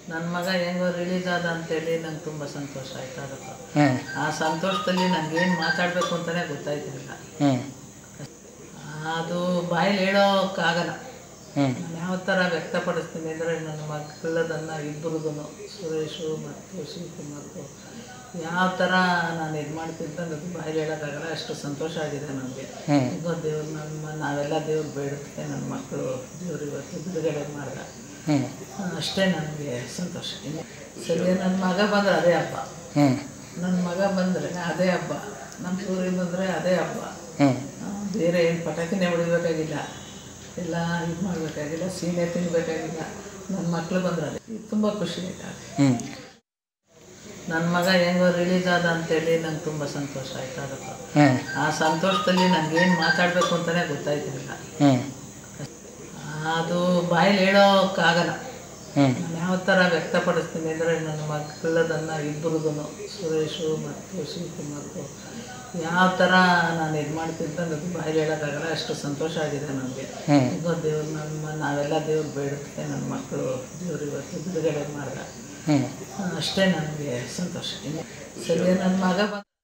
ನನ್ನ ಮಗ ಹೆಂಗೋ ರಿಲೀಸ್ ಆದ ಅಂತೇಳಿ ನಂಗೆ ತುಂಬ ಸಂತೋಷ ಆಯ್ತು ಅದಕ್ಕೆ ಹ್ಞೂ ಆ ಸಂತೋಷದಲ್ಲಿ ನನಗೆ ಏನು ಮಾತಾಡಬೇಕು ಅಂತಲೇ ಗೊತ್ತಾಯ್ತಿಲ್ಲ ಹ್ಞೂ ಅದು ಬಾಯಲ್ಲಿ ಹೇಳೋಕ್ಕಾಗಲ್ಲ ಹ್ಞೂ ನಾನು ಯಾವ ಥರ ವ್ಯಕ್ತಪಡಿಸ್ತೀನಿ ಅಂದರೆ ನನ್ನ ಮಕ್ಕಳದನ್ನು ಇಬ್ಬರದೂ ಸುರೇಶು ಮತ್ತು ಶಿವಕುಮಾರ್ದು ಯಾವ ಥರ ನಾನು ಇದು ಮಾಡ್ತೀನಿ ಅಂತಂದು ಅದು ಬಾಯಲ್ಲಿ ಹೇಳೋಕ್ಕಾಗಲ್ಲ ಅಷ್ಟು ಸಂತೋಷ ಆಗಿದೆ ನನಗೆ ಹ್ಞೂ ಈಗ ದೇವ್ರು ನಮ್ಮ ನಾವೆಲ್ಲ ದೇವ್ರು ಬೇಡುತ್ತೆ ನನ್ನ ಮಕ್ಕಳು ದೇವ್ರು ಇವತ್ತು ಬಿಡುಗಡೆ ಮಾಡ್ದ ಹ್ಞೂ ಅಷ್ಟೇ ನನಗೆ ಸಂತೋಷ ಇನ್ನು ಸರಿ ನನ್ನ ಮಗ ಬಂದರೆ ಅದೇ ಹಬ್ಬ ಹ್ಞೂ ನನ್ನ ಮಗ ಬಂದರೆ ಅದೇ ಹಬ್ಬ ನಮ್ಮ ಸೂರ್ಯ ಬಂದರೆ ಅದೇ ಹಬ್ಬ ಹ್ಞೂ ಆ, ಬೇರೆ ಏನು ಪಟಾಕಿನೇ ಹೊಡಿಬೇಕಾಗಿಲ್ಲ ಎಲ್ಲ ಇದು ಮಾಡಬೇಕಾಗಿಲ್ಲ ಸೀನೆ ತಿನ್ನಬೇಕಾಗಿಲ್ಲ ನನ್ನ ಮಕ್ಕಳು ಬಂದ್ರೆ ಅದೇ ಇದು ತುಂಬ ಖುಷಿ ಆಯ್ತು ಹ್ಞೂ ನನ್ನ ಮಗ ಹೆಂಗೋ ರಿಲೀಸ್ ಆದ ಅಂತೇಳಿ ನಂಗೆ ತುಂಬ ಸಂತೋಷ ಆಯ್ತು ಅದಕ್ಕೆ ಹ್ಞೂ ಆ ಸಂತೋಷದಲ್ಲಿ ನನಗೆ ಏನು ಮಾತಾಡಬೇಕು ಅಂತಲೇ ಗೊತ್ತಾಯ್ತಿಲ್ಲ ಹ್ಞೂ ಅದು ಬಾಯಲ್ಲಿ ಹೇಳೋಕ್ಕಾಗಲ್ಲ ಹ್ಞೂ ನಾನು ಯಾವ ಥರ ವ್ಯಕ್ತಪಡಿಸ್ತೀನಿ ಅಂದರೆ ನನ್ನ ಮಕ್ಕಳದನ್ನು ಇಬ್ಬರದೂ ಸುರೇಶು ಮತ್ತು ಶಿವಕುಮಾರ್ದು ಯಾವ ಥರ ನಾನು ಇದು ಮಾಡ್ತೀನಿ ಅಂತಂದು ಅದು ಬಾಯಲ್ಲಿ ಹೇಳೋಕ್ಕಾಗಲ್ಲ ಅಷ್ಟು ಸಂತೋಷ ಆಗಿದೆ ನನಗೆ ಹ್ಞೂ ಈಗ ದೇವ್ರು ನಮ್ಮ ನಾವೆಲ್ಲ ದೇವ್ರು ಬೇಡುತ್ತೆ ನನ್ನ ಮಕ್ಕಳು ದೇವ್ರು ಇವತ್ತು ಬಿಡುಗಡೆ ಮಾಡ್ದ ಹ್ಞೂ ಅಷ್ಟೇ ನನಗೆ ಸಂತೋಷ ಇನ್ನು ಸರಿ ನನ್ನ ಮಗ ಬಂದ